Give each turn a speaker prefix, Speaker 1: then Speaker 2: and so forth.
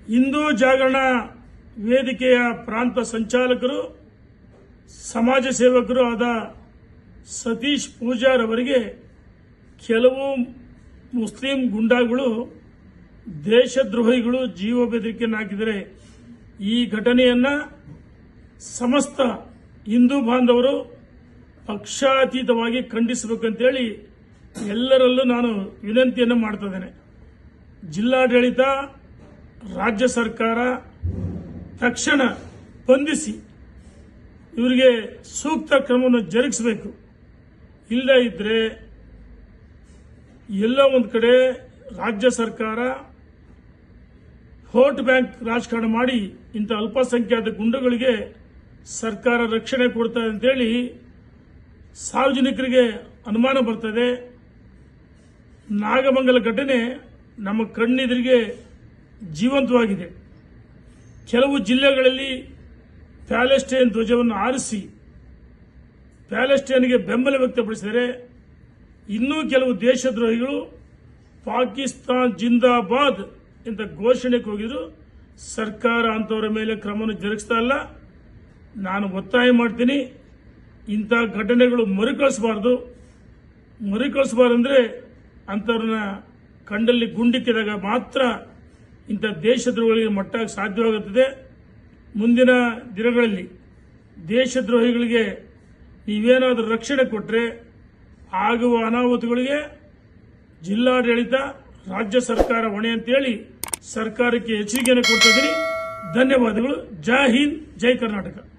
Speaker 1: ಹಿಂದೂ ಜಾಗರಣ ವೇದಿಕೆಯ ಪ್ರಾಂತ ಸಂಚಾಲಕರು ಸಮಾಜ ಸೇವಕರು ಆದ ಸತೀಶ್ ಪೂಜಾರ್ ಅವರಿಗೆ ಕೆಲವು ಮುಸ್ಲಿಂ ಗುಂಡಾಗಳು ದೇಶದ್ರೋಹಿಗಳು ಜೀವ ಬೆದರಿಕೆಯನ್ನು ಹಾಕಿದರೆ ಈ ಘಟನೆಯನ್ನ ಸಮಸ್ತ ಹಿಂದೂ ಬಾಂಧವರು ಪಕ್ಷಾತೀತವಾಗಿ ಖಂಡಿಸಬೇಕಂತೇಳಿ ಎಲ್ಲರಲ್ಲೂ ನಾನು ವಿನಂತಿಯನ್ನು ಮಾಡ್ತಾ ಇದ್ದೇನೆ ಜಿಲ್ಲಾಡಳಿತ ರಾಜ್ಯ ಸರ್ಕಾರ ತಕ್ಷಣ ಸ್ಪಂದಿಸಿ ಇವರಿಗೆ ಸೂಕ್ತ ಕ್ರಮವನ್ನು ಜರುಗಿಸಬೇಕು ಇಲ್ಲ ಇದ್ರೆ ಎಲ್ಲೋ ಒಂದು ಕಡೆ ರಾಜ್ಯ ಸರ್ಕಾರ ವೋಟ್ ಬ್ಯಾಂಕ್ ರಾಜಕಾರಣ ಮಾಡಿ ಇಂಥ ಅಲ್ಪಸಂಖ್ಯಾತ ಗುಂಡುಗಳಿಗೆ ಸರ್ಕಾರ ರಕ್ಷಣೆ ಕೊಡ್ತದೆ ಅಂತೇಳಿ ಸಾರ್ವಜನಿಕರಿಗೆ ಅನುಮಾನ ಬರ್ತದೆ ನಾಗಮಂಗಲ ಘಟನೆ ನಮ್ಮ ಕಣ್ಣೆದುರಿಗೆ ಜೀವಂತವಾಗಿದೆ ಕೆಲವು ಜಿಲ್ಲೆಗಳಲ್ಲಿ ಪ್ಯಾಲೆಸ್ಟೈನ್ ಧ್ವಜವನ್ನು ಆರಿಸಿ ಪ್ಯಾಲೆಸ್ಟೈನ್ಗೆ ಬೆಂಬಲ ವ್ಯಕ್ತಪಡಿಸಿದರೆ ಇನ್ನೂ ಕೆಲವು ದೇಶದ್ರೋಹಿಗಳು ಪಾಕಿಸ್ತಾನ್ ಜಿಂದಾಬಾದ್ ಅಂತ ಘೋಷಣೆಗೆ ಹೋಗಿದ್ರು ಸರ್ಕಾರ ಅಂತವರ ಮೇಲೆ ಕ್ರಮವನ್ನು ಜರುಗಿಸ್ತಾ ಇಲ್ಲ ನಾನು ಒತ್ತಾಯ ಮಾಡ್ತೀನಿ ಇಂಥ ಘಟನೆಗಳು ಮರುಕಳಿಸಬಾರ್ದು ಮರುಕಳಿಸಬಾರ್ದಂದ್ರೆ ಅಂಥವ್ರನ್ನ ಕಂಡಲ್ಲಿ ಗುಂಡಿಕ್ಕಿದಾಗ ಮಾತ್ರ ಇಂಥ ದೇಶದ್ರೋಹಿಗಳಿಗೆ ಮಟ್ಟ ಸಾಧ್ಯವಾಗುತ್ತದೆ ಮುಂದಿನ ದಿನಗಳಲ್ಲಿ ದೇಶದ್ರೋಹಿಗಳಿಗೆ ನೀವೇನಾದರೂ ರಕ್ಷಣೆ ಕೊಟ್ಟರೆ ಆಗುವ ಅನಾಹುತಗಳಿಗೆ ಜಿಲ್ಲಾಡಳಿತ ರಾಜ್ಯ ಸರ್ಕಾರ ಹೊಣೆ ಅಂತೇಳಿ ಸರ್ಕಾರಕ್ಕೆ ಎಚ್ಚರಿಕೆಯನ್ನು ಕೊಡ್ತಾ ಇದ್ದೀನಿ ಧನ್ಯವಾದಗಳು ಜೈ ಹಿಂದ್ ಜೈ ಕರ್ನಾಟಕ